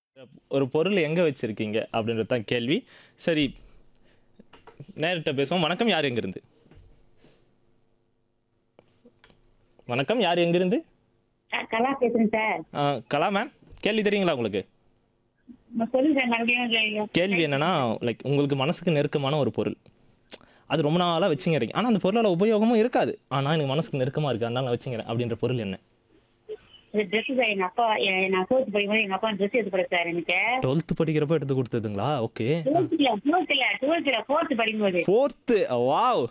ஒரு பொருள் எங்க வச்சிருக்கீங்க அப்படின்றது தான் கேள்வி சரி நேரிட்ட பேசுவோம் வணக்கம் யார் எங்கிருந்து வணக்கம் யார் எங்கிருந்து சார் கலா பேசுறேன் சார் ஆ, கலா மேம் கேள்வி தெரியுங்களா உங்களுக்கு நான் சொல்லுங்க சார் மறுபடியும் கேள்வி என்னன்னா லைக் உங்களுக்கு மனசுக்கு நெருக்கமான ஒரு பொருள் அது ரொம்ப நாளாக வச்சுங்கிறீங்க ஆனால் அந்த பொருளால் உபயோகமும் இருக்காது ஆனால் எனக்கு மனசுக்கு நெருக்கமாக இருக்குது அதனால நான் வச்சுங்கிறேன் அப்படின்ற பொருள் என்ன இது ட்ரெஸ் சார் எங்க அப்பா எ- நான் ஃபோர்த் படிக்கும்போது எங்க அப்பா ட்ரெஸ் எடுத்து கொடுத்தாரு சார் எனக்கு டுவெல்த்து படிக்கிறப்ப எடுத்து கொடுத்ததுங்களா ஓகே டுவெல்த்ல டுவெல்த்ல டுவெல்த்ல ஃபோர்த் படிக்கும்போது ஃபோர்த்து வாவ்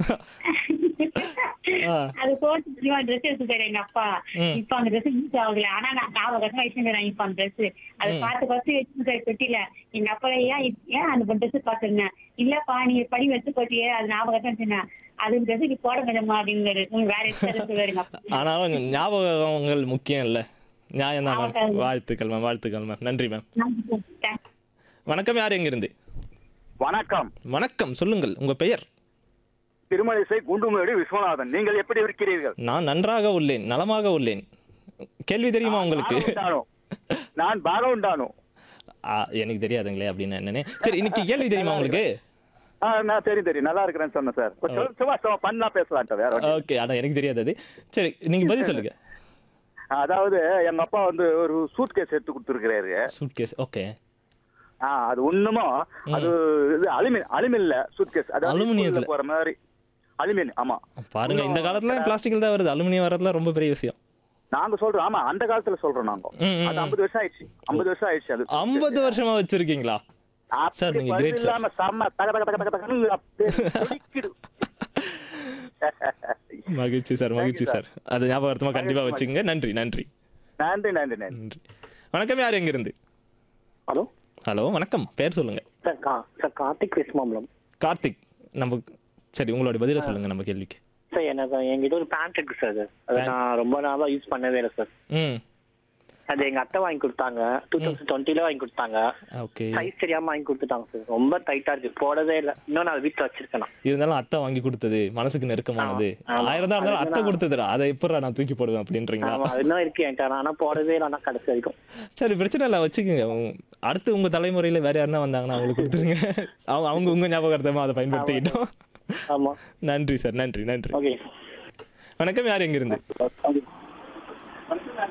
அது ஃபோர்த் படிக்கும்போது ட்ரெஸ் எடுத்து தராரு எங்க அப்பா ம். இப்ப அந்த ட்ரெஸ் யூஸ் ஆகுதுல ஆனா நான் ஞாபகம் வச்சுக்கிறேன் இப்ப அந்த ட்ரெஸ் அது பார்த்து பார்த்து வச்சு சார் பெட்டில எங்க அப்பா ஏன் இப்- ஏன் அந்த ட்ரெஸ் பாத்துருந்தேன் இல்லப்பா நீ படி வச்சு போட்டியே அது ஞாபகம் வச்சுருந்தேன் அது ட்ரெஸ் நீ போட முடியுமா அப்படிங்கிறாரு உங்க வேற எடுத்து சொல்லுவாரு எங்க அப்பா ஆனாலும் ஞாபகங்கள் முக்கியம் இல்லை நியாயம் தான் மேம் ஆமாம். வாழ்த்துக்கள் மேம் வாழ்த்துக்கள் மேம் நன்றி மேம் நன்றி சார். தேங்க்ஸ். வணக்கம் யார் எங்கிருந்து வணக்கம் வணக்கம் சொல்லுங்கள் உங்க பெயர் திருமலிசை குண்டுமேடு விஸ்வநாதன் நீங்கள் எப்படி இருக்கிறீர்கள் நான் நன்றாக உள்ளேன் நலமாக உள்ளேன் கேள்வி தெரியுமா உங்களுக்கு பாகவுண்டானோ. நான் பாகவுண்டானோ ஆ, எனக்கு தெரியாதுங்களே அப்படின்னு என்னன்னு சரி இன்னைக்கு கேள்வி தெரியுமா உங்களுக்கு ஆ, நான் தெரியும் தெரியும் நல்லா இருக்கிறேன்னு சொன்னேன் சார் கொஞ்சம் சும்மா சும்மா பண்ணா பேசலான்ட்ட வேற ஒண்ணும் இல்ல. ஓகே அதான் எனக்கு தெரியாது அது சரி நீங்க பதில் சொல்லுங்க அதாவது எங்க அப்பா வந்து ஒரு சூட் கேஸ் எடுத்து கொடுத்துருக்கிறாரு சூட் கேஸ் ஓகே ஆ அது ஒண்ணுமோ அது இது அலுமின் அலுமின்ல சூட் கேஸ் அதாவது அலுமினியத்துல. ஸ்கூல்ல போற மாதிரி அலுமின் ஆமா பாருங்க இந்த காலத்துல பிளாஸ்டிக்ல தான் வருது அலுமினியம் வர்றதுல ரொம்ப பெரிய விஷயம் நாங்க சொல்றோம் ஆமா அந்த காலத்துல சொல்றோம் நாங்க ம், ம், அது ம். ஐம்பது வருஷம் ஆயிடுச்சு ஐம்பது வருஷம் ஆயிடுச்சு அது ஐம்பது வருஷமா வச்சிருக்கீங்களா அப்படி சார், நீங்க பதில் great, sir. இல்லாம செம்ம தக தக தக தக தகன்னு அப்படியே துடிக்குது. மகிழ்ச்சி சார் மகிழ்ச்சி sir. சார் அது ஞாபகார்த்தமா கண்டிப்பா மகிழ்ச்சி, வச்சுங்க நன்றி நன்றி நன்றி நன்றி நன்றி நன்றி வணக்கம் யார் எங்கிருந்து ஹலோ ஹலோ வணக்கம் பேர் சொல்லுங்க சார் கா சார் கார்த்திக் விஸ்மாம்பலம் கார்த்திக் நம்ம சரி உங்களோட பதில சொல்லுங்க நம்ம கேள்விக்கு சார் எனக்கு என்கிட்ட ஒரு பேண்ட் இருக்கு சார் அது அதை Pant. நான் ரொம்ப நாளா யூஸ் பண்ணவே இல்லை சார் ம் அது எங்க அத்தை வாங்கி கொடுத்தாங்க டூ தௌசண்ட் டுவெண்ட்டில வாங்கி கொடுத்தாங்க ஓகே சைஸ் தெரியாம வாங்கி கொடுத்துட்டாங்க சார் ரொம்ப டைட்டா இருக்கு போடவே இல்லை இன்னும் நான் வீட்டுல வச்சிருக்கேன் நான். இருந்தாலும் அத்தை வாங்கி கொடுத்தது மனசுக்கு நெருக்கமானது ஆமா, ஆமா. ஆயிரம் தான் இருந்தாலும் அது அத்தை நான் கொடுத்ததுடா அதை எப்படா நான் தூக்கி போடுவேன் அப்படின்றீங்களா ஆமா அது இன்னும் இருக்கு என்கிட்ட ஆனா போடவே இல்லை ஆனா கடைசி வரைக்கும் சரி பிரச்சனை இல்லை வச்சுக்கோங்க உங்க- அடுத்து உங்க தலைமுறையில வேற யாருன்னா வந்தாங்கன்னா அவங்களுக்கு கொடுத்துருங்க அவங்க அவங்க உங்க ஞாபகார்த்தமா அதை பயன்படுத்திக்கிட்டோம் ஆமா நன்றி சார் நன்றி நன்றி ஓகே வணக்கம் யார் எங்கிருந்து